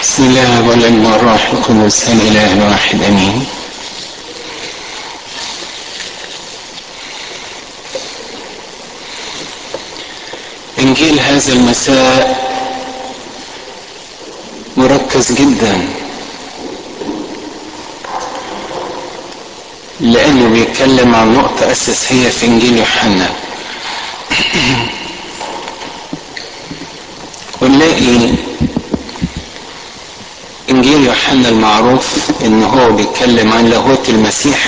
بسم الله والابن والروح القدس الاله واحد امين انجيل هذا المساء مركز جدا لانه بيتكلم عن نقطه اساسيه في انجيل يوحنا ونلاقي انجيل يوحنا المعروف ان هو بيتكلم عن لاهوت المسيح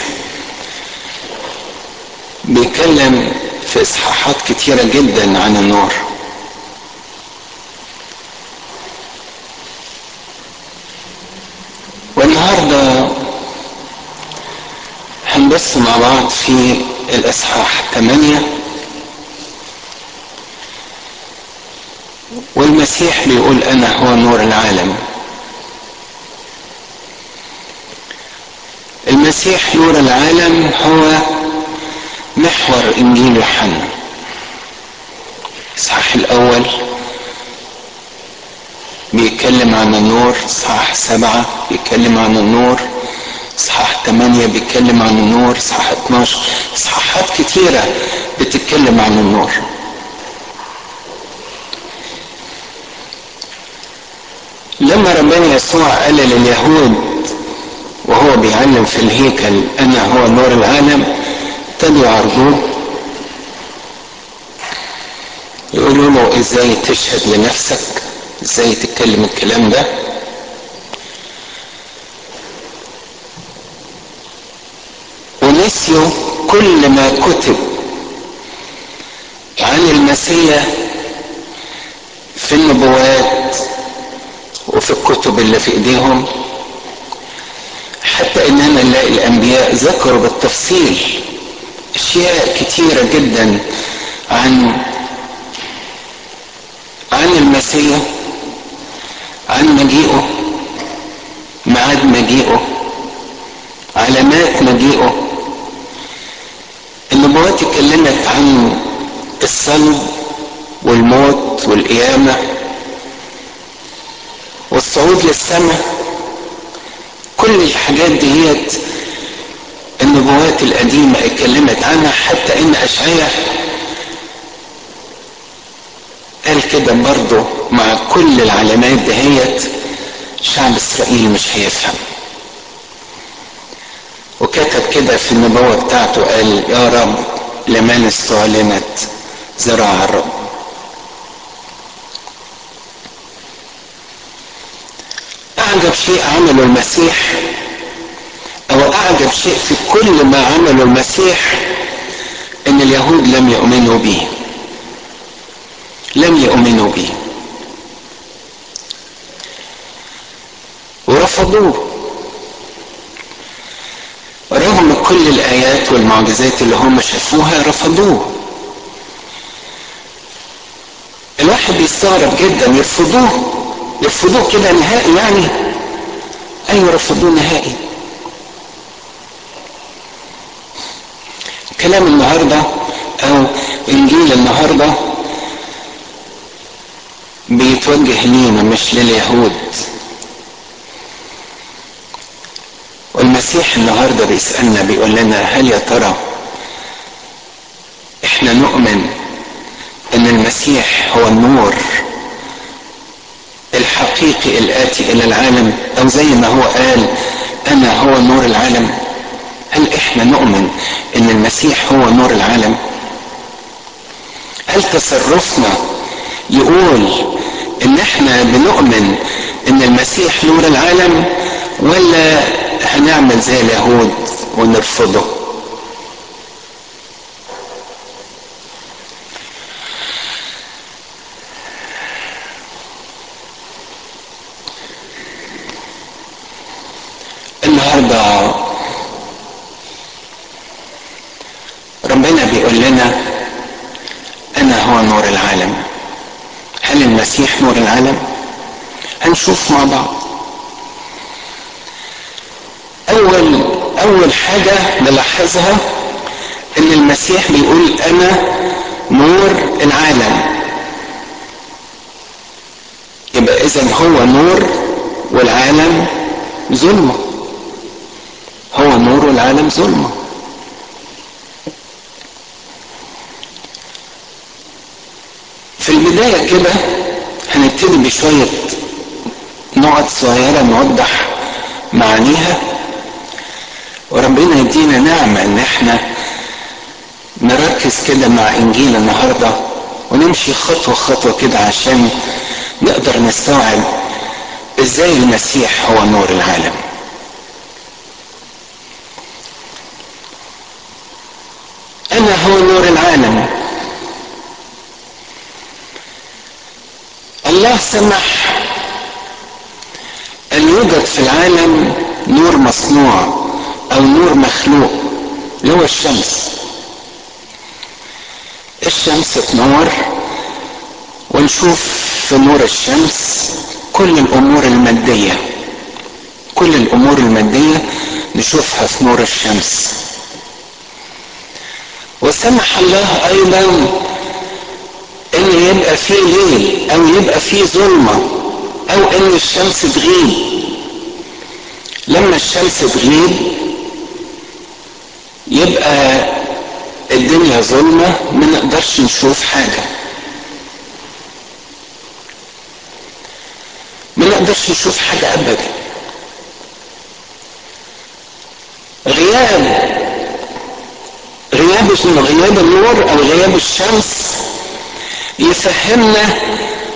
بيتكلم في اصحاحات كتيره جدا عن النور والنهارده هنبص مع بعض في الاصحاح 8 والمسيح بيقول انا هو نور العالم المسيح نور العالم هو محور انجيل يوحنا الاصحاح الاول بيتكلم عن النور اصحاح سبعة بيتكلم عن النور اصحاح ثمانية بيتكلم عن النور اصحاح 12 اصحاحات كتيرة بتتكلم عن النور لما ربنا يسوع قال لليهود وهو بيعلم في الهيكل انا هو نور العالم ابتدوا يعرضوه يقولوا له ازاي تشهد لنفسك ازاي تتكلم الكلام ده ونسيوا كل ما كتب عن المسيح في النبوات وفي الكتب اللي في ايديهم حتى اننا نلاقي الانبياء ذكروا بالتفصيل اشياء كتيره جدا عن عن المسيح عن مجيئه ميعاد مجيئه علامات مجيئه النبوات اتكلمت عن الصلب والموت والقيامه والصعود للسماء كل الحاجات ديت النبوات القديمة اتكلمت عنها حتى ان اشعياء قال كده برضه مع كل العلامات دهيت شعب اسرائيل مش هيفهم وكتب كده في النبوة بتاعته قال يا رب لمن استعلنت زراع الرب اعجب شيء عمله المسيح او اعجب شيء في كل ما عمله المسيح ان اليهود لم يؤمنوا به لم يؤمنوا به ورفضوه رغم كل الايات والمعجزات اللي هم شافوها رفضوه الواحد بيستغرب جدا يرفضوه يرفضوه كده نهائي يعني ايوه رفضوه نهائي كلام النهارده او انجيل النهارده بيتوجه لينا مش لليهود والمسيح النهارده بيسالنا بيقول لنا هل يا ترى احنا نؤمن ان المسيح هو النور الحقيقي الآتي إلى العالم أو زي ما هو قال أنا هو نور العالم هل إحنا نؤمن إن المسيح هو نور العالم؟ هل تصرفنا يقول إن إحنا بنؤمن إن المسيح نور العالم ولا هنعمل زي اليهود ونرفضه؟ النهارده ربنا بيقول لنا انا هو نور العالم هل المسيح نور العالم هنشوف مع بعض اول اول حاجه نلاحظها ان المسيح بيقول انا نور العالم يبقى اذا هو نور والعالم ظلمه هو نور والعالم ظلمه في البداية كده هنبتدي بشوية نقط صغيرة نوضح معانيها وربنا يدينا نعمة ان احنا نركز كده مع انجيل النهاردة ونمشي خطوة خطوة كده عشان نقدر نستوعب ازاي المسيح هو نور العالم انا هو نور العالم الله سمح ان يوجد في العالم نور مصنوع او نور مخلوق اللي هو الشمس الشمس تنور ونشوف في نور الشمس كل الامور الماديه كل الامور الماديه نشوفها في نور الشمس وسمح الله ايضا ان يبقى فيه ليل او يبقى فيه ظلمه او ان الشمس تغيب لما الشمس تغيب يبقى الدنيا ظلمة ما نقدرش نشوف حاجة ما نقدرش نشوف حاجة أبدا غياب غياب غياب النور أو غياب الشمس يفهمنا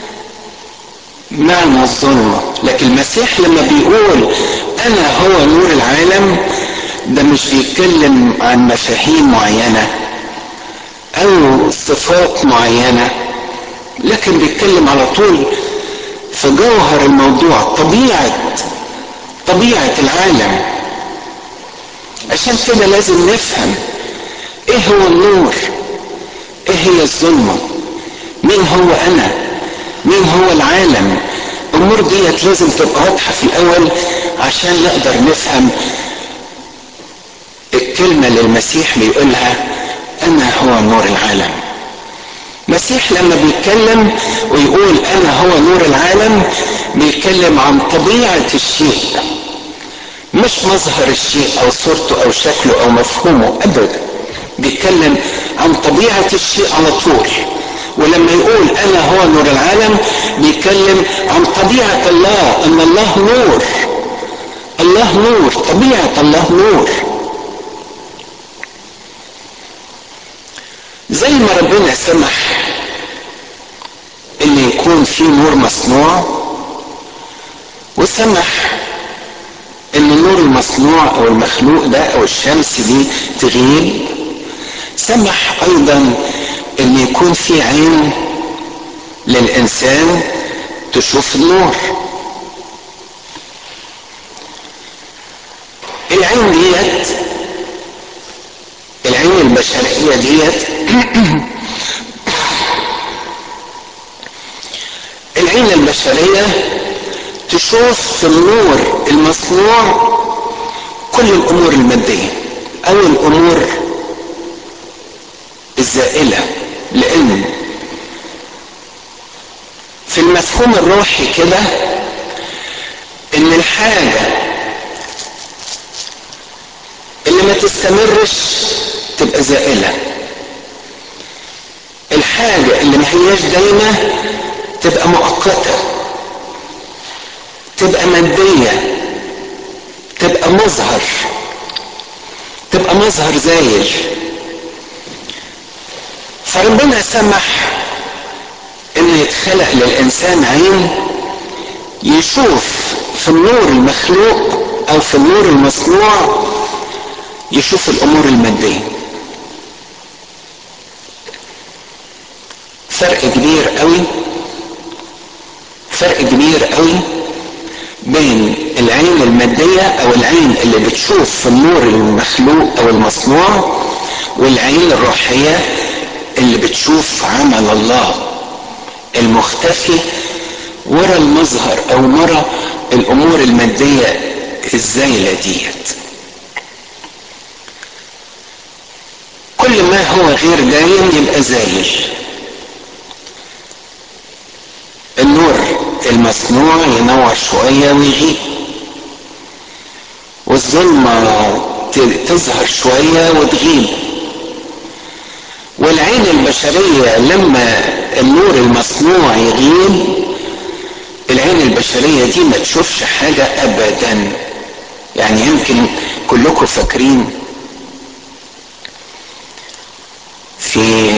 معنى الظلمة لكن المسيح لما بيقول أنا هو نور العالم ده مش بيتكلم عن مفاهيم معينة أو صفات معينة لكن بيتكلم على طول في جوهر الموضوع طبيعة طبيعة العالم عشان كده لازم نفهم ايه هو النور ايه هي الظلمة مين هو انا مين هو العالم الامور ديت لازم تبقى واضحة في الاول عشان نقدر نفهم الكلمة اللي المسيح بيقولها انا هو نور العالم المسيح لما بيتكلم ويقول انا هو نور العالم بيتكلم عن طبيعة الشيء مش مظهر الشيء او صورته او شكله او مفهومه ابدا بيتكلم عن طبيعة الشيء على طول ولما يقول انا هو نور العالم بيتكلم عن طبيعة الله ان الله نور الله نور طبيعة الله نور زي ما ربنا سمح ان يكون في نور مصنوع وسمح ان النور المصنوع او المخلوق ده او الشمس دي تغيب سمح ايضا ان يكون في عين للانسان تشوف النور العين ديت العين البشرية ديت العين البشرية تشوف في النور المصنوع كل الامور المادية او الامور الزائلة لان في المفهوم الروحي كده ان الحاجة اللي ما تستمرش تبقى زائلة الحاجة اللي ما هياش دايمة تبقى مؤقتة تبقى مادية تبقى مظهر تبقى مظهر زايل فربنا سمح ان يتخلق للانسان عين يشوف في النور المخلوق او في النور المصنوع يشوف الامور الماديه فرق كبير قوي فرق كبير قوي بين العين المادية او العين اللي بتشوف في النور المخلوق او المصنوع والعين الروحية اللي بتشوف عمل الله المختفي ورا المظهر او ورا الامور المادية الزايلة ديت كل ما هو غير دايم يبقى زايل النور المصنوع ينور شوية ويغيب والظلمة تظهر شوية وتغيب والعين البشرية لما النور المصنوع يغيب العين البشرية دي ما تشوفش حاجة أبدا يعني يمكن كلكم فاكرين في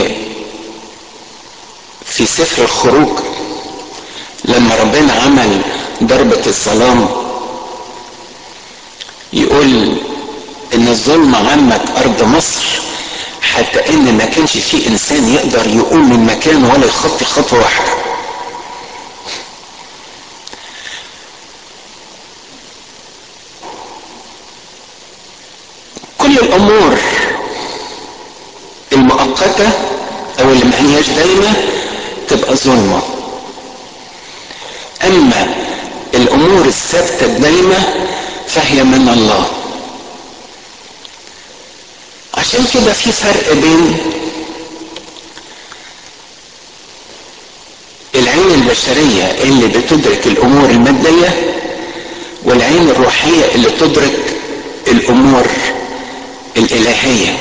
في سفر الخروج لما ربنا عمل ضربة الظلام يقول ان الظلمة عمت ارض مصر حتى ان ما كانش في انسان يقدر يقوم من مكانه ولا يخطي خطوة واحدة كل الامور المؤقتة او اللي ما هياش دايمة تبقى ظلمة اما الامور الثابتة الدايمة فهي من الله عشان كده في فرق بين العين البشرية اللي بتدرك الامور المادية والعين الروحية اللي تدرك الامور الالهية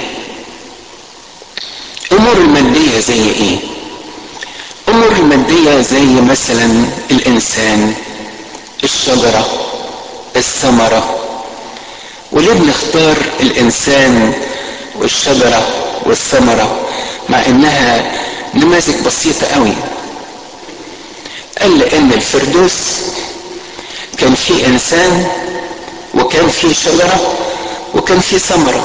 امور المادية زي ايه امور المادية زي مثلا الانسان الشجرة الثمرة وليه بنختار الانسان والشجرة والثمرة مع انها نماذج بسيطة قوي قال لان الفردوس كان في انسان وكان في شجرة وكان في ثمرة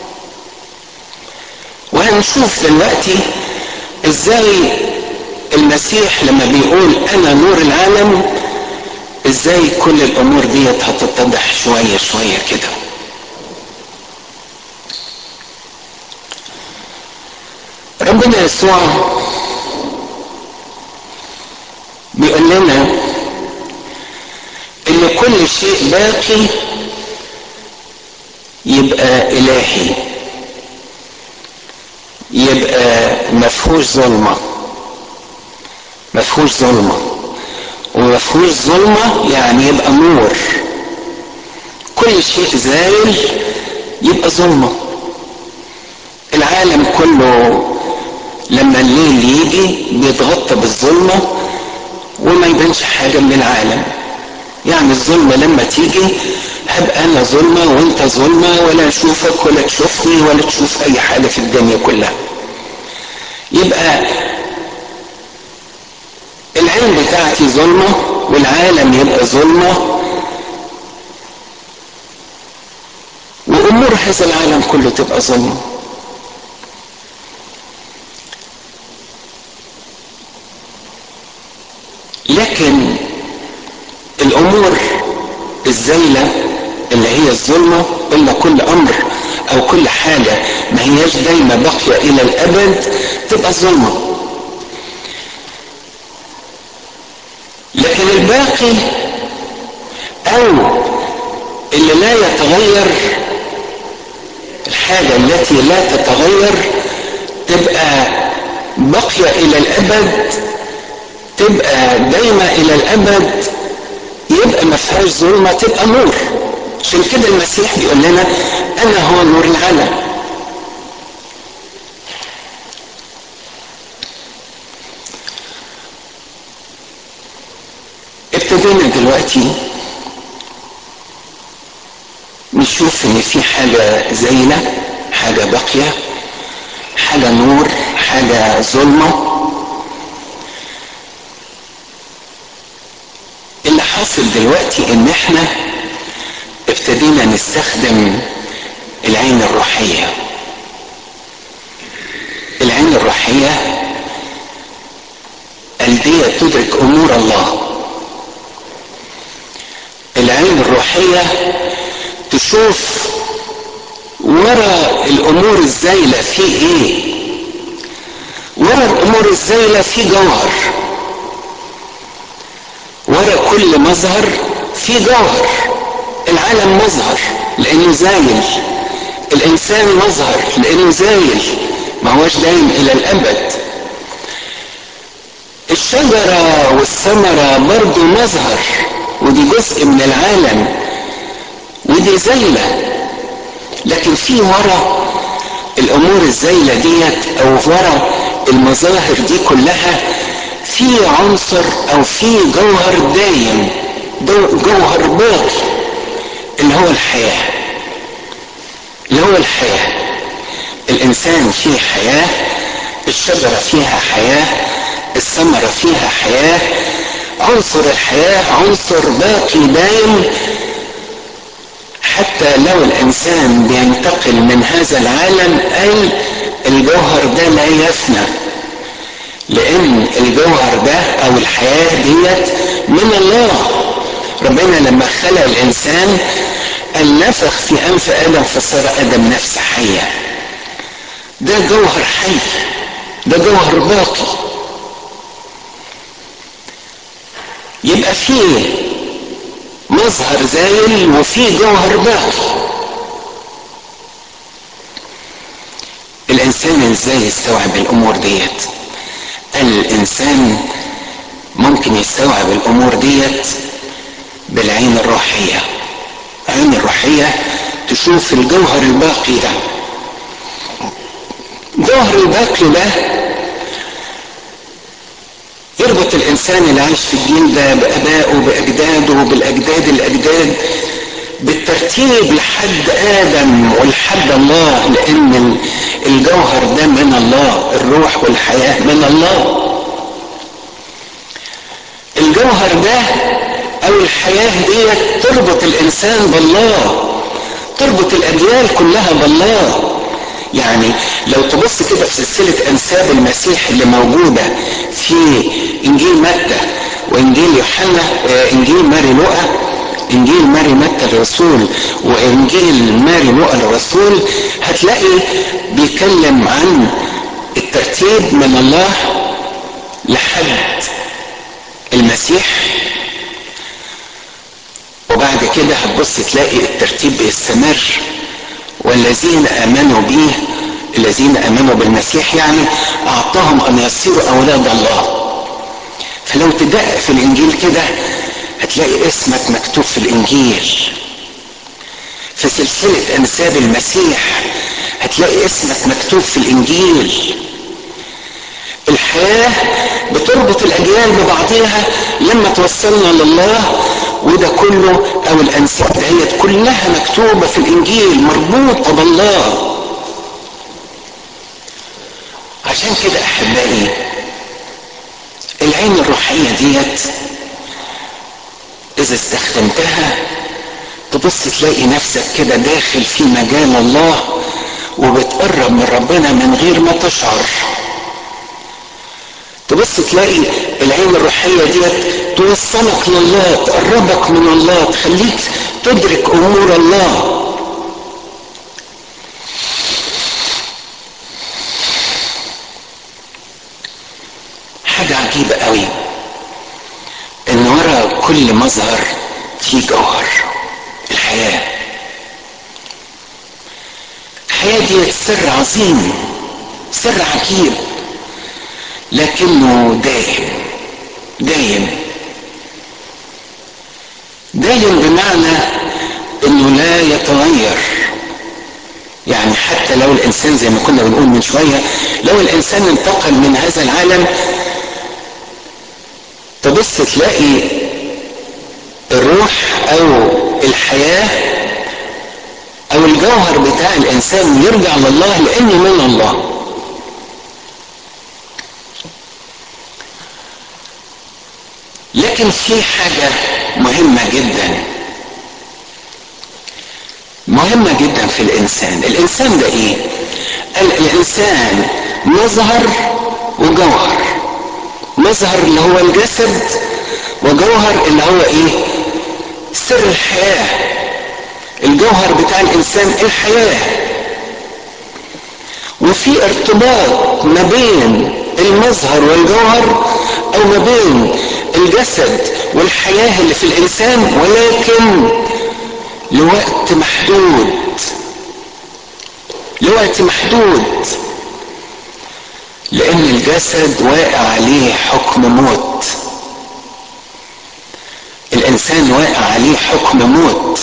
وهنشوف دلوقتي ازاي المسيح لما بيقول انا نور العالم ازاي كل الامور ديت هتتضح شوية شوية كده ربنا يسوع بيقول لنا ان كل شيء باقي يبقى الهي يبقى مفهوش ظلمه مفهوش ظلمه ومفهوش ظلمه يعني يبقى نور كل شيء زايل يبقى ظلمه العالم كله لما الليل يجي بيتغطى بالظلمه وما يبانش حاجه من العالم يعني الظلمة لما تيجي هبقى أنا ظلمة وأنت ظلمة ولا أشوفك ولا تشوفني ولا تشوف أي حاجة في الدنيا كلها. يبقى العين بتاعتي ظلمة والعالم يبقى ظلمة وأمور هذا العالم كله تبقى ظلمة. لكن الامور الزايله اللي هي الظلمه الا كل امر او كل حاجه ما هياش دايما باقيه الى الابد تبقى ظلمه لكن الباقي او اللي لا يتغير الحاجه التي لا تتغير تبقى باقيه الى الابد تبقى دايما الى الابد يبقى ما فيهاش ظلمه تبقى نور عشان كده المسيح بيقول لنا انا هو نور العالم ابتدينا دلوقتي نشوف ان في حاجه زينه حاجه باقيه حاجه نور حاجه ظلمه اللي حاصل دلوقتي ان احنا ابتدينا نستخدم العين الروحية العين الروحية الدية تدرك امور الله العين الروحية تشوف ورا الامور الزايلة في ايه ورا الامور الزايلة في جوهر ورا كل مظهر في جوهر العالم مظهر لانه زايل الانسان مظهر لانه زايل ما هوش دايم الى الابد الشجرة والثمرة برضو مظهر ودي جزء من العالم ودي زيلة لكن في ورا الامور الزايلة ديت او ورا المظاهر دي كلها في عنصر او في جوهر دايم جوهر باقي اللي هو الحياة اللي هو الحياة الانسان فيه حياة الشجرة فيها حياة الثمرة فيها حياة عنصر الحياة عنصر باقي دايم حتى لو الانسان بينتقل من هذا العالم اي الجوهر ده لا يفنى لان الجوهر ده او الحياة ديت من الله ربنا لما خلق الانسان قال نفخ في انف ادم فصار ادم نفس حية ده جوهر حي ده جوهر باقي يبقى فيه مظهر زايل وفيه جوهر باقي الانسان ازاي يستوعب الامور ديت الانسان ممكن يستوعب الامور ديت بالعين الروحية العين الروحية تشوف الجوهر الباقي ده الجوهر الباقي ده يربط الانسان اللي عايش في الجيل ده بابائه باجداده بالاجداد الاجداد بالترتيب لحد ادم ولحد الله لان الجوهر ده من الله الروح والحياه من الله الجوهر ده او الحياه دي تربط الانسان بالله تربط الاجيال كلها بالله يعني لو تبص كده في سلسلة أنساب المسيح اللي موجودة في إنجيل متى وإنجيل يوحنا إنجيل ماري لوقا إنجيل ماري متى الرسول وإنجيل ماري لوقا الرسول هتلاقي بيتكلم عن الترتيب من الله لحد المسيح وبعد كده هتبص تلاقي الترتيب بيستمر والذين امنوا به الذين امنوا بالمسيح يعني اعطاهم ان يصيروا اولاد الله فلو تدقق في الانجيل كده هتلاقي اسمك مكتوب في الانجيل في سلسلة انساب المسيح هتلاقي اسمك مكتوب في الانجيل الحياة بتربط الاجيال ببعضها لما توصلنا لله وده كله او الانساب دهيت كلها مكتوبه في الانجيل مربوطه بالله عشان كده احبائي العين الروحيه ديت اذا استخدمتها تبص تلاقي نفسك كده داخل في مجال الله وبتقرب من ربنا من غير ما تشعر تبص تلاقي العين الروحية ديت توصلك لله تقربك من الله تخليك تدرك أمور الله حاجة عجيبة قوي إن ورا كل مظهر في جوهر الحياة الحياة دي سر عظيم سر عجيب لكنه دايم دايم دايم بمعنى انه لا يتغير يعني حتى لو الانسان زي ما كنا بنقول من شويه لو الانسان انتقل من هذا العالم تبص تلاقي الروح او الحياه او الجوهر بتاع الانسان يرجع لله لانه من الله لكن في حاجة مهمة جدا مهمة جدا في الإنسان الإنسان ده إيه؟ الإنسان مظهر وجوهر مظهر اللي هو الجسد وجوهر اللي هو إيه؟ سر الحياة الجوهر بتاع الإنسان الحياة وفي ارتباط ما بين المظهر والجوهر أو ما بين الجسد والحياة اللي في الإنسان ولكن لوقت محدود لوقت محدود لان الجسد واقع عليه حكم موت الانسان واقع عليه حكم موت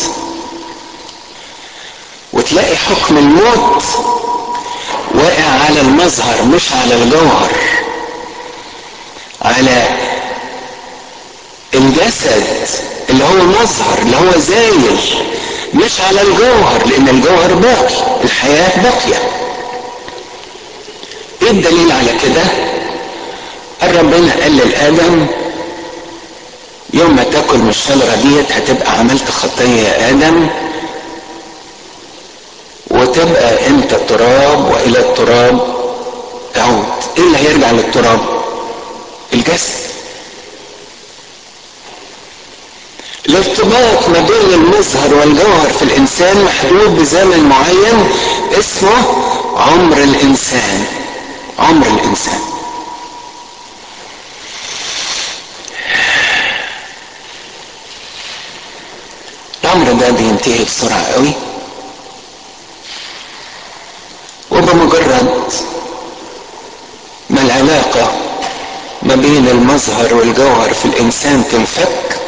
وتلاقي حكم الموت واقع على المظهر مش على الجوهر على الجسد اللي هو مظهر اللي هو زايل مش على الجوهر لان الجوهر باقي الحياة باقية ايه الدليل على كده قال ربنا قال للادم يوم ما تاكل من الشجره ديت هتبقى عملت خطيه يا ادم وتبقى انت تراب والى التراب تعود ايه اللي هيرجع للتراب الجسد الارتباط ما بين المظهر والجوهر في الانسان محدود بزمن معين اسمه عمر الانسان عمر الانسان العمر ده بينتهي بسرعة قوي وبمجرد ما العلاقة ما بين المظهر والجوهر في الإنسان تنفك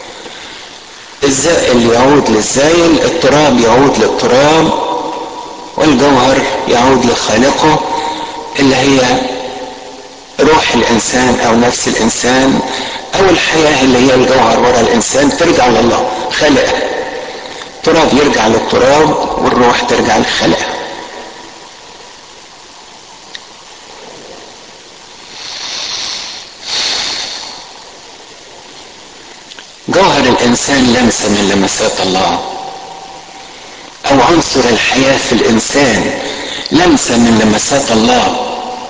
الزائل يعود للزايل التراب يعود للتراب والجوهر يعود لخالقه اللي هي روح الإنسان أو نفس الإنسان أو الحياة اللي هي الجوهر وراء الإنسان ترجع لله خلقه التراب يرجع للتراب والروح ترجع لخلقه جوهر الانسان لمسه من لمسات الله او عنصر الحياه في الانسان لمسه من لمسات الله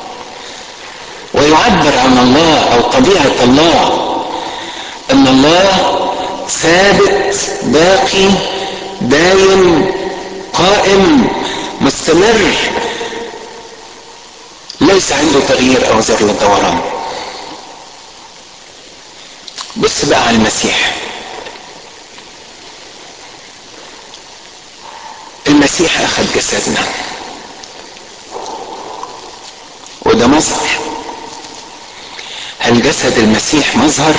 ويعبر عن الله او طبيعه الله ان الله ثابت باقي دايم قائم مستمر ليس عنده تغيير او ذره دوران بص بقى على المسيح المسيح اخذ جسدنا وده مظهر هل جسد المسيح مظهر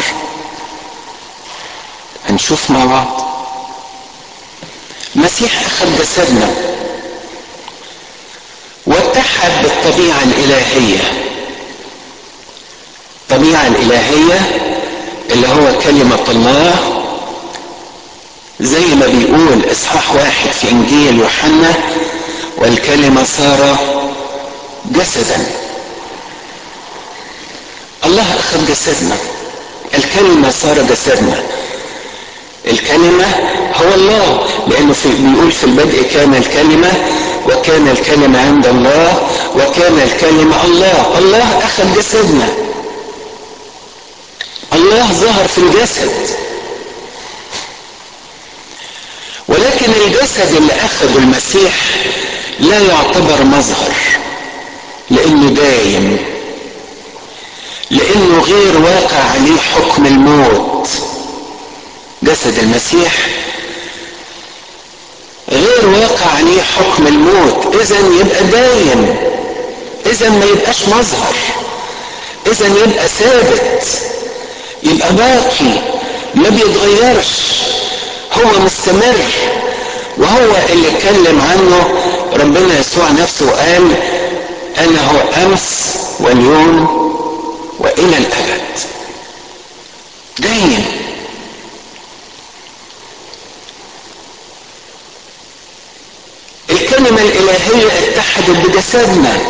هنشوف مع بعض المسيح اخذ جسدنا واتحد بالطبيعه الالهيه الطبيعه الالهيه اللي هو كلمة الله زي ما بيقول اصحاح واحد في انجيل يوحنا والكلمة صار جسدا الله اخذ جسدنا الكلمة صار جسدنا الكلمة هو الله لانه في بيقول في البدء كان الكلمة وكان الكلمة عند الله وكان الكلمة الله الله اخذ جسدنا الله ظهر في الجسد ولكن الجسد اللي اخذه المسيح لا يعتبر مظهر لانه دايم لانه غير واقع عليه حكم الموت جسد المسيح غير واقع عليه حكم الموت اذا يبقى دايم اذا ما يبقاش مظهر اذا يبقى ثابت يبقى باقي ما بيتغيرش هو مستمر وهو اللي اتكلم عنه ربنا يسوع نفسه قال انا هو امس واليوم والى الابد دايم الكلمة الإلهية اتحدت بجسدنا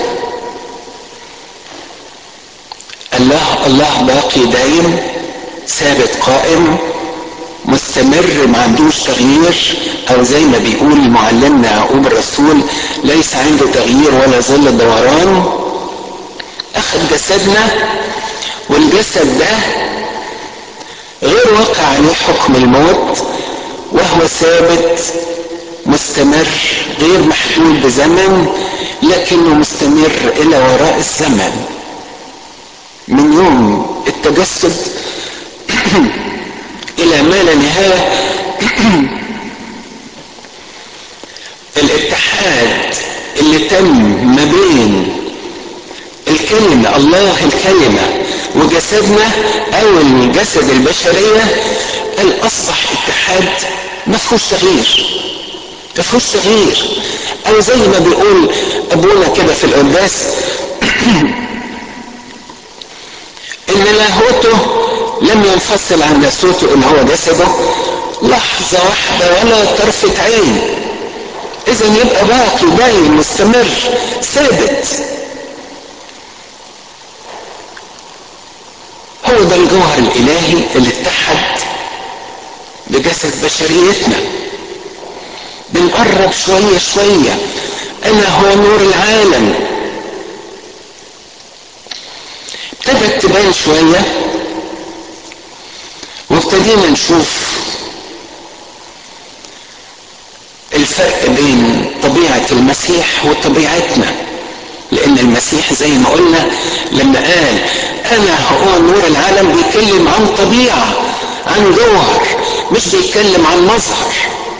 الله الله باقي دايم ثابت قائم مستمر ما عندوش تغيير او زي ما بيقول معلمنا يعقوب الرسول ليس عنده تغيير ولا ظل دوران اخذ جسدنا والجسد ده غير واقع عليه حكم الموت وهو ثابت مستمر غير محدود بزمن لكنه مستمر الى وراء الزمن من يوم التجسد الى ما لا نهايه الاتحاد اللي تم ما بين الكلمة الله الكلمة وجسدنا او الجسد البشرية قال اصبح اتحاد ما فيهوش تغيير ما فيهوش تغيير او زي ما بيقول ابونا كده في القداس ان لاهوته لم ينفصل عن لاهوته اللي هو جسده لحظة واحدة ولا طرفة عين اذا يبقى باقي باين مستمر ثابت هو ده الجوهر الالهي اللي اتحد بجسد بشريتنا بنقرب شوية شوية انا هو نور العالم ابتدت تبان شوية وابتدينا نشوف الفرق بين طبيعة المسيح وطبيعتنا لأن المسيح زي ما قلنا لما قال أنا هو نور العالم بيتكلم عن طبيعة عن جوهر مش بيتكلم عن مظهر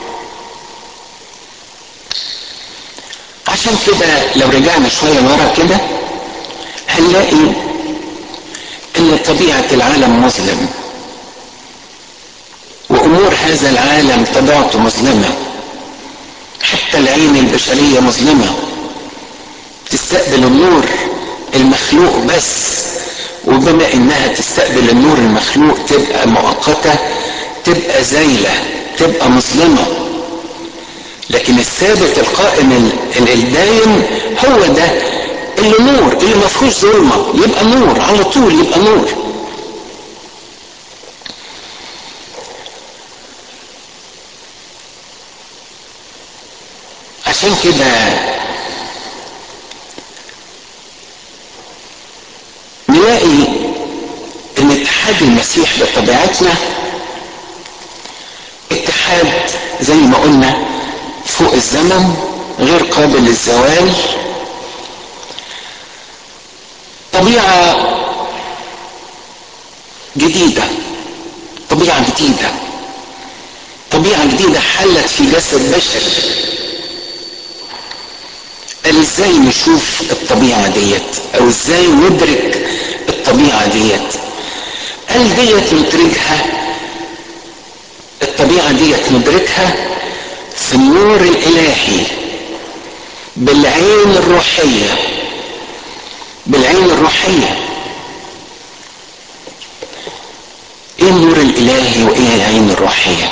عشان كده لو رجعنا شوية لورا كده هنلاقي ان طبيعة العالم مظلم وامور هذا العالم طبيعته مظلمة حتى العين البشرية مظلمة تستقبل النور المخلوق بس وبما انها تستقبل النور المخلوق تبقى مؤقتة تبقى زايلة تبقى مظلمة لكن الثابت القائم الدايم هو ده اللي نور اللي ما فيهوش ظلمه يبقى نور على طول يبقى نور عشان كده نلاقي ان اتحاد المسيح بطبيعتنا اتحاد زي ما قلنا فوق الزمن غير قابل للزوال طبيعة جديدة طبيعة جديدة طبيعة جديدة حلت في جسد بشري قال ازاي نشوف الطبيعة ديت او ازاي ندرك الطبيعة ديت قال ديت ندركها الطبيعة ديت ندركها في النور الالهي بالعين الروحيه بالعين الروحية ايه النور الالهي وايه العين الروحية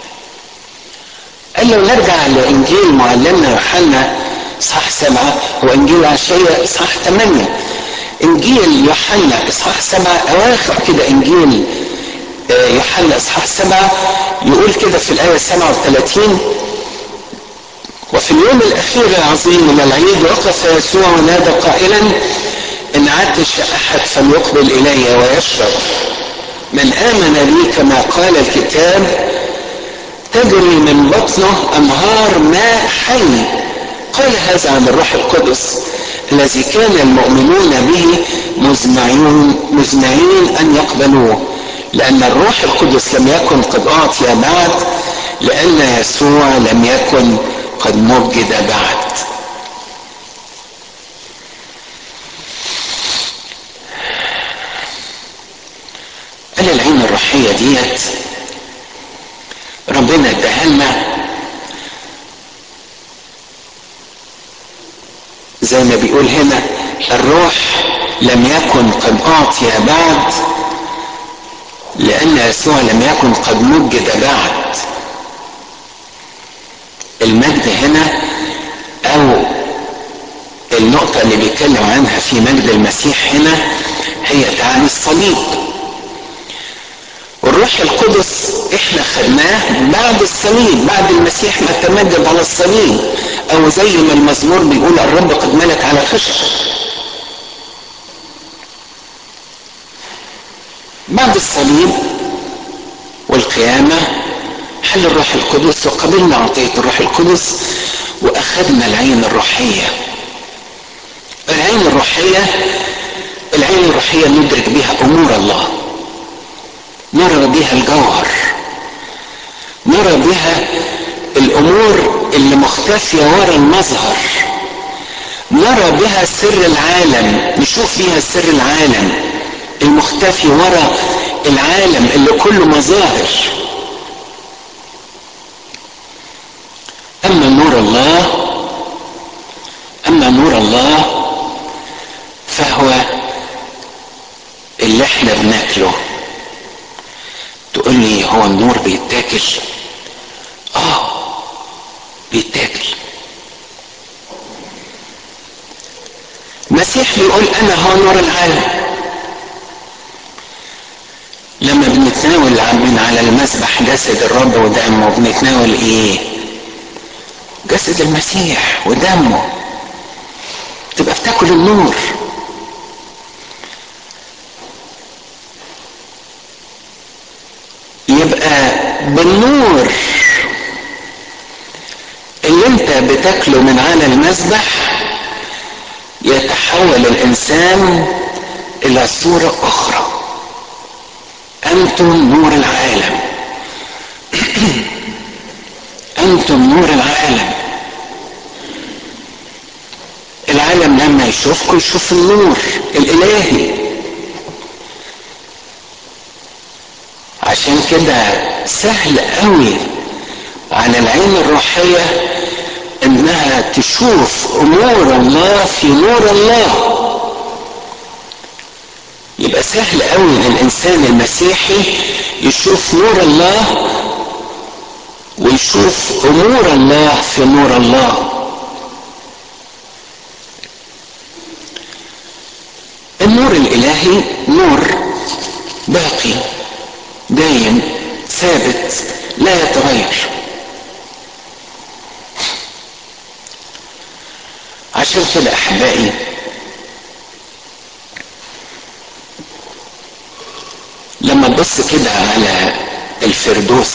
قال لو نرجع لانجيل معلمنا يوحنا اصحاح سبعة وانجيل عشية اصحاح ثمانية انجيل يوحنا اصحاح سبعة اواخر كده انجيل يوحنا اصحاح سبعة يقول كده في الايه 37 وفي اليوم الاخير العظيم من العيد وقف يسوع ونادى قائلا ان عطش احد فليقبل الي ويشرب من امن بي كما قال الكتاب تجري من بطنه انهار ماء حي قال هذا عن الروح القدس الذي كان المؤمنون به مزمعين مزمعين ان يقبلوه لان الروح القدس لم يكن قد اعطي بعد لان يسوع لم يكن قد مجد بعد قال العين الروحية ديت ربنا اداها لنا زي ما بيقول هنا الروح لم يكن قد أعطي بعد لأن يسوع لم يكن قد مجد بعد المجد هنا أو النقطة اللي بيتكلم عنها في مجد المسيح هنا هي تعني الصليب والروح القدس احنا خدناه بعد الصليب بعد المسيح ما تمجد على الصليب او زي ما المزمور بيقول الرب قد ملك على خشب بعد الصليب والقيامة حل الروح القدس وقبلنا عطية الروح القدس واخذنا العين الروحية العين الروحية العين الروحية ندرك بها امور الله نرى بها الجوهر نرى بها الامور اللي مختفيه ورا المظهر نرى بها سر العالم نشوف فيها سر العالم المختفي وراء العالم اللي كله مظاهر اما نور الله اما نور الله فهو اللي احنا بناكله تقول لي هو النور بيتاكل اه بيتاكل المسيح بيقول انا هو نور العالم لما بنتناول من على المسبح جسد الرب ودمه بنتناول ايه جسد المسيح ودمه تبقى بتاكل النور يبقى بالنور اللي انت بتاكله من على المسبح يتحول الانسان الى صورة اخرى انتم نور العالم انتم نور العالم العالم لما يشوفكم يشوف النور الالهي عشان كده سهل قوي على العين الروحية انها تشوف امور الله في نور الله يبقى سهل قوي للانسان المسيحي يشوف نور الله ويشوف امور الله في نور الله النور الالهي نور باقي دايم ثابت لا يتغير عشان كده احبائي لما تبص كده على الفردوس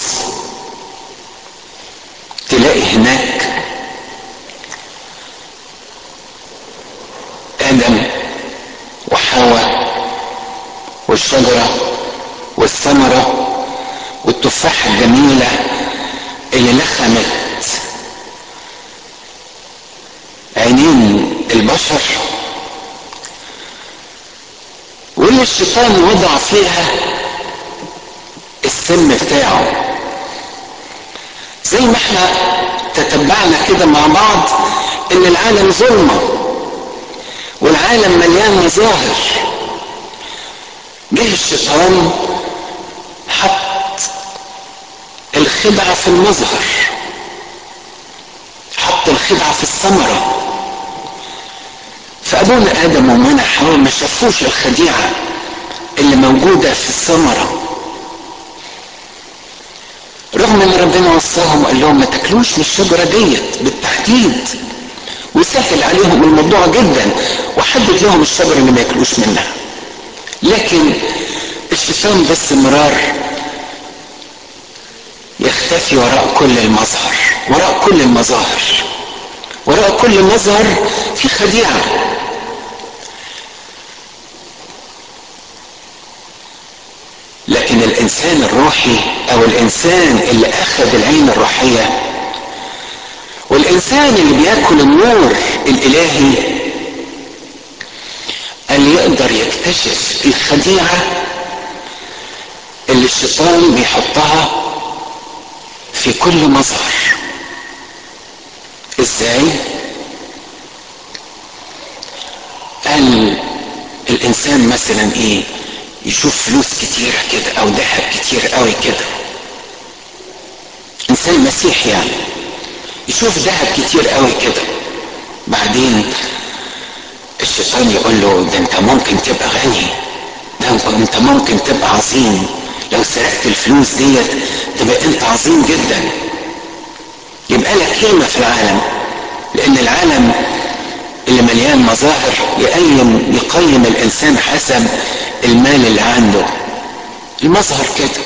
تلاقي هناك ادم وحواء والشجره والثمره والتفاحه الجميله اللي لخمت عينين البشر واللي الشيطان وضع فيها السم بتاعه زي ما احنا تتبعنا كده مع بعض ان العالم ظلمه والعالم مليان مظاهر جه الشيطان حط الخدعه في المظهر حط الخدعه في الثمره فابونا ادم وامنا حواء ما شافوش الخديعه اللي موجوده في الثمره رغم ان ربنا وصاهم وقال لهم ما تاكلوش من الشجره ديت بالتحديد وسهل عليهم الموضوع جدا وحدد لهم الشجره اللي ما ياكلوش منها لكن الشيطان باستمرار يختفي وراء كل المظهر وراء كل المظاهر وراء كل مظهر في خديعه لكن الانسان الروحي او الانسان اللي اخذ العين الروحيه والانسان اللي بياكل النور الالهي اللي يقدر يكتشف الخديعه اللي الشيطان بيحطها في كل مظهر ازاي قال الانسان مثلا ايه يشوف فلوس كتيرة كده او ذهب كتير قوي كده انسان مسيحي يعني يشوف ذهب كتير قوي كده بعدين الشيطان يقول له ده انت ممكن تبقى غني ده انت ممكن تبقى عظيم لو سرقت الفلوس ديت تبقى انت عظيم جدا يبقى لك قيمة في العالم لان العالم اللي مليان مظاهر يقيم يقيم الانسان حسب المال اللي عنده المظهر كده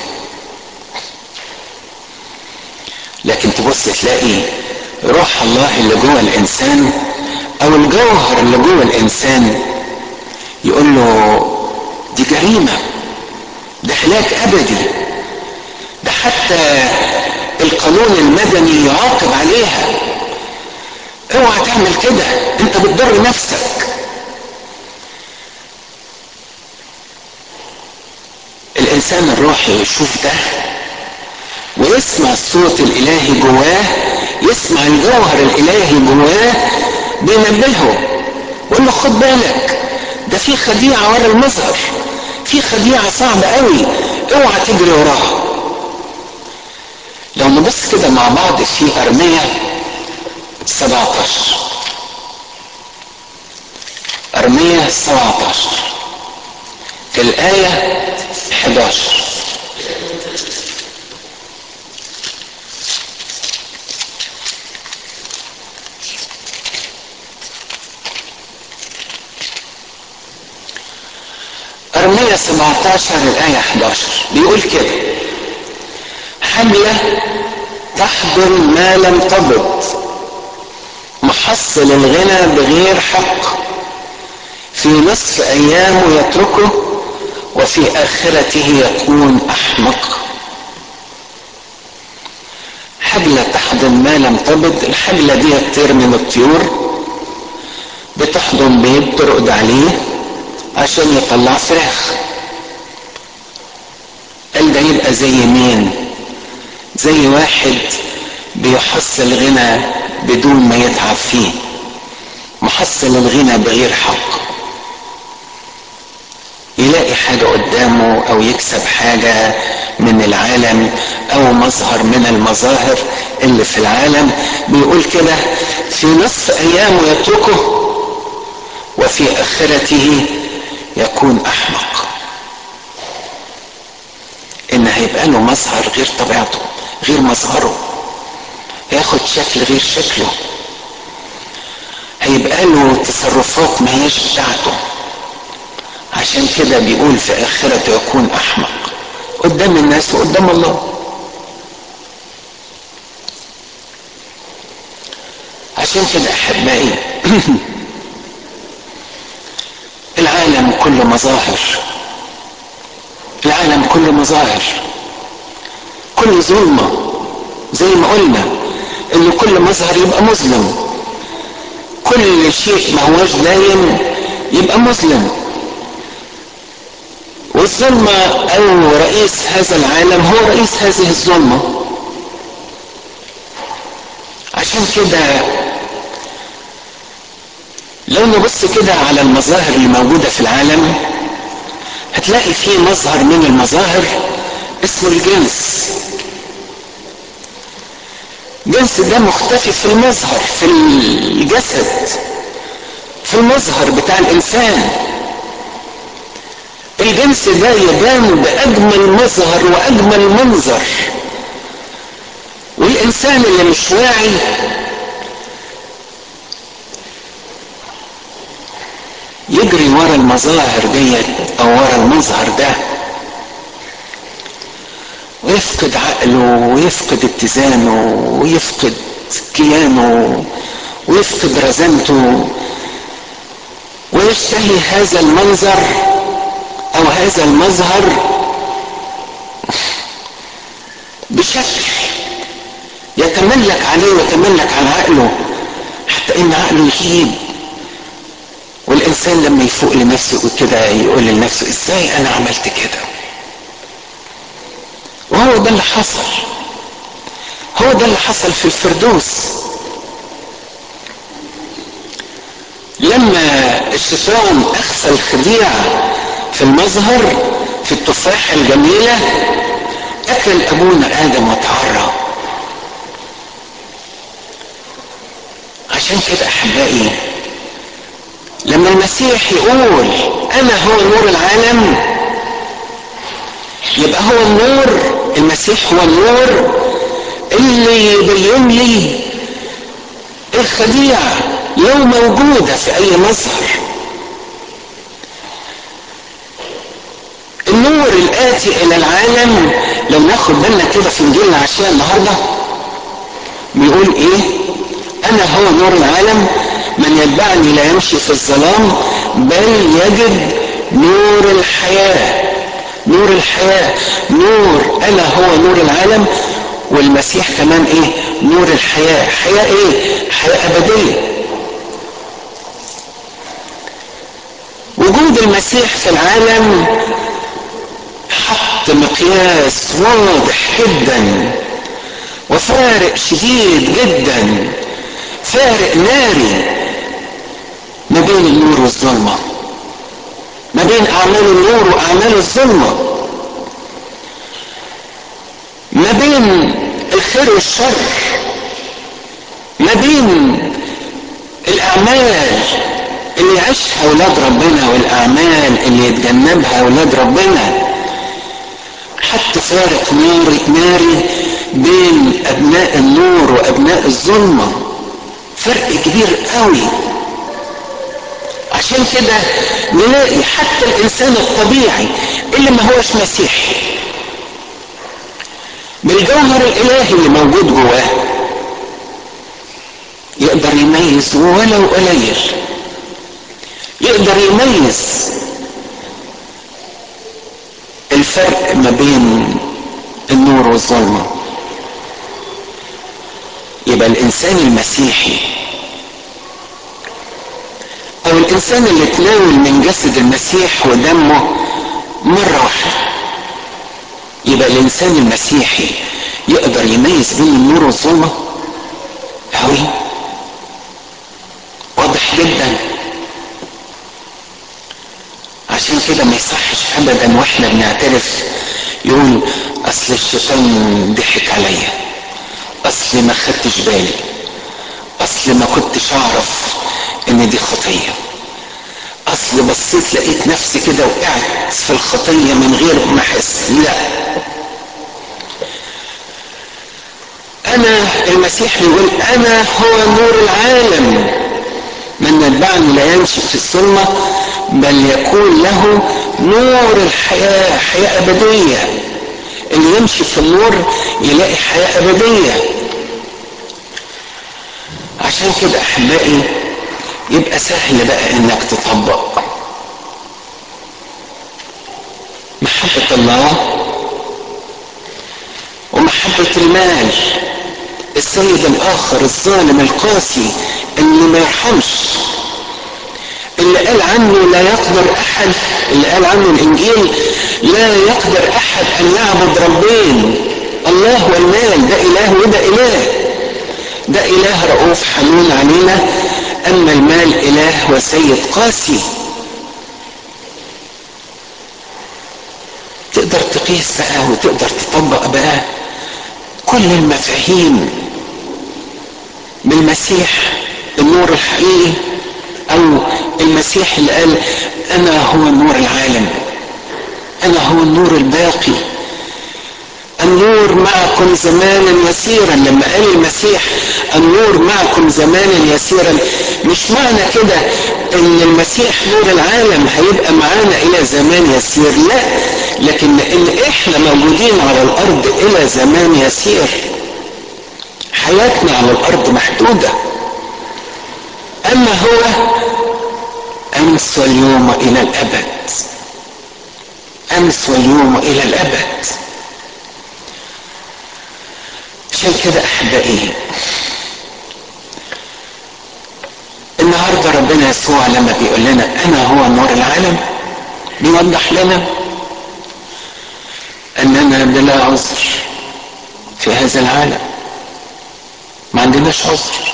لكن تبص تلاقي روح الله اللي جوه الانسان او الجوهر اللي جوه الانسان يقول له دي جريمه ده هلاك ابدي ده حتى القانون المدني يعاقب عليها اوعى تعمل كده انت بتضر نفسك الانسان الروحي يشوف ده ويسمع الصوت الالهي جواه يسمع الجوهر الالهي جواه بينبهه ويقول له خد بالك ده في خديعه ورا المظهر في خديعه صعبه قوي اوعى تجري وراها لو نبص كده مع بعض في ارميه 17 ارميه 17 الايه 11 أرمية 17 الآية 11 بيقول كده حملة تحضر ما لم تبض محصل الغنى بغير حق في نصف أيامه يتركه وفي آخرته يكون أحمق حبلة تحضن ما لم تبض الحبلة دي تطير من الطيور بتحضن بيض ترقد عليه عشان يطلع فراخ قال ده يبقى زي مين زي واحد بيحصل غنى بدون ما يتعب فيه محصل الغنى بغير حق يلاقي حاجة قدامه أو يكسب حاجة من العالم أو مظهر من المظاهر اللي في العالم بيقول كده في نصف أيامه يتركه وفي آخرته يكون أحمق إن هيبقى له مظهر غير طبيعته غير مظهره هياخد شكل غير شكله هيبقى له تصرفات ما هيش بتاعته عشان كده بيقول في آخرته يكون أحمق قدام الناس وقدام الله عشان كده أحبائي العالم كله مظاهر العالم كله مظاهر كل ظلمة زي ما قلنا ان كل مظهر يبقى مظلم كل شيء ما هوش دايم يبقى مظلم والظلمة او رئيس هذا العالم هو رئيس هذه الظلمة عشان كده لو نبص كده على المظاهر اللي موجودة في العالم هتلاقي فيه مظهر من المظاهر اسمه الجنس الجنس ده مختفي في المظهر في الجسد في المظهر بتاع الانسان الجنس ده يبان باجمل مظهر واجمل منظر والانسان اللي مش واعي يجري ورا المظاهر ديت او ورا المظهر ده ويفقد عقله ويفقد اتزانه ويفقد كيانه ويفقد رزانته ويشتهي هذا المنظر او هذا المظهر بشكل يتملك عليه ويتملك على عقله حتى ان عقله يهيب والانسان لما يفوق لنفسه يقول كده يقول لنفسه ازاي انا عملت كده وهو ده اللي حصل هو ده اللي حصل في الفردوس لما الشيطان اخفى الخديعة في المظهر في التفاحة الجميلة اكل ابونا ادم وتعرى عشان كده احبائي لما المسيح يقول انا هو نور العالم يبقى هو النور المسيح هو النور اللي يبين لي الخديعة لو موجودة في اي مظهر النور الاتي الى العالم لو ناخد بالنا كده في انجيل العشاء النهارده بيقول ايه انا هو نور العالم من يتبعني لا يمشي في الظلام بل يجد نور الحياة نور الحياة نور أنا هو نور العالم والمسيح كمان إيه نور الحياة حياة ايه حياة ابدية وجود المسيح في العالم حط مقياس واضح جدا وفارق شديد جدا فارق ناري ما بين النور والظلمة ما بين أعمال النور وأعمال الظلمة ما بين الخير والشر ما بين الأعمال اللي يعيشها أولاد ربنا والأعمال اللي يتجنبها أولاد ربنا حتى فارق ناري ناري بين أبناء النور وأبناء الظلمة فرق كبير قوي عشان كده نلاقي حتى الإنسان الطبيعي اللي ما هوش مسيحي بالجوهر الإلهي اللي موجود جواه يقدر يميز ولو قليل يقدر يميز الفرق ما بين النور والظلمة يبقى الإنسان المسيحي أو الإنسان اللي تناول من جسد المسيح ودمه مرة واحدة يبقى الإنسان المسيحي يقدر يميز بين النور والظلمة أوي واضح جدا عشان كده ما يصحش ابدا واحنا بنعترف يقول اصل الشيطان ضحك عليا اصل ما خدتش بالي اصل ما كنتش اعرف ان دي خطيه اصل بصيت لقيت نفسي كده وقعت في الخطيه من غير ما احس لا انا المسيح يقول انا هو نور العالم من يتبعني لا يمشي في الظلمة بل يكون له نور الحياة حياة أبدية اللي يمشي في النور يلاقي حياة أبدية عشان كده أحبائي يبقى سهل بقى إنك تطبق محبة الله ومحبة المال السيد الآخر الظالم القاسي اللي ما يرحمش اللي قال عنه لا يقدر احد اللي قال عنه الانجيل لا يقدر احد ان يعبد ربين الله والمال ده اله وده اله ده اله رؤوف حنون علينا اما المال اله وسيد قاسي تقدر تقيس بقى وتقدر تطبق بقى كل المفاهيم بالمسيح النور الحقيقي او المسيح اللي قال انا هو نور العالم انا هو النور الباقي النور معكم زمانا يسيرا لما قال المسيح النور معكم زمانا يسيرا مش معنى كده ان المسيح نور العالم هيبقى معانا الى زمان يسير لا لكن ان احنا موجودين على الارض الى زمان يسير حياتنا على الارض محدوده اما هو امس واليوم الى الابد امس واليوم الى الابد عشان كده احبائي النهارده ربنا يسوع لما بيقول لنا انا هو نور العالم بيوضح لنا اننا بلا عذر في هذا العالم ما عندناش عذر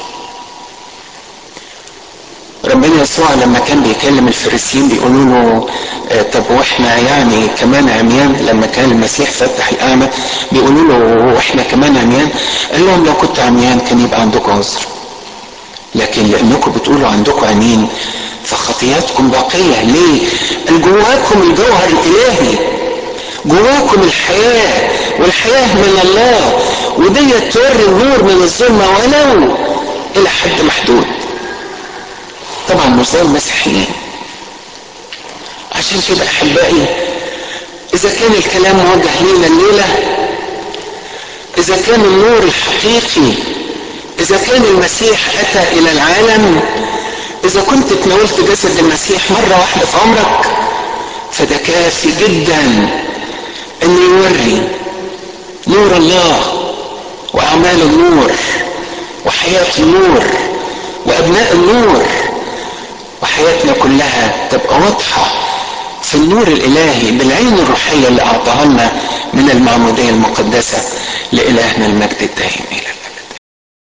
ربنا يسوع لما كان بيكلم الفريسيين بيقولوا له آه طب واحنا يعني كمان عميان لما كان المسيح فتح الاعمى بيقولوا له واحنا كمان عميان قال لهم لو كنت عميان كان يبقى عندكم عذر لكن لانكم بتقولوا عندكم عينين فخطياتكم باقيه ليه؟ جواكم الجوهر الالهي جواكم الحياه والحياه من الله ودي توري النور من الظلمه ولو الى حد محدود طبعا مش زي المسيحيين عشان كده احبائي اذا كان الكلام موجه لينا الليله اذا كان النور الحقيقي اذا كان المسيح اتى الى العالم اذا كنت تناولت جسد المسيح مره واحده في عمرك فده كافي جدا انه يوري نور الله واعمال النور وحياه النور وابناء النور وحياتنا كلها تبقى واضحه في النور الالهي بالعين الروحيه اللي اعطاها لنا من المعموديه المقدسه لالهنا المجد الدائم الى الابد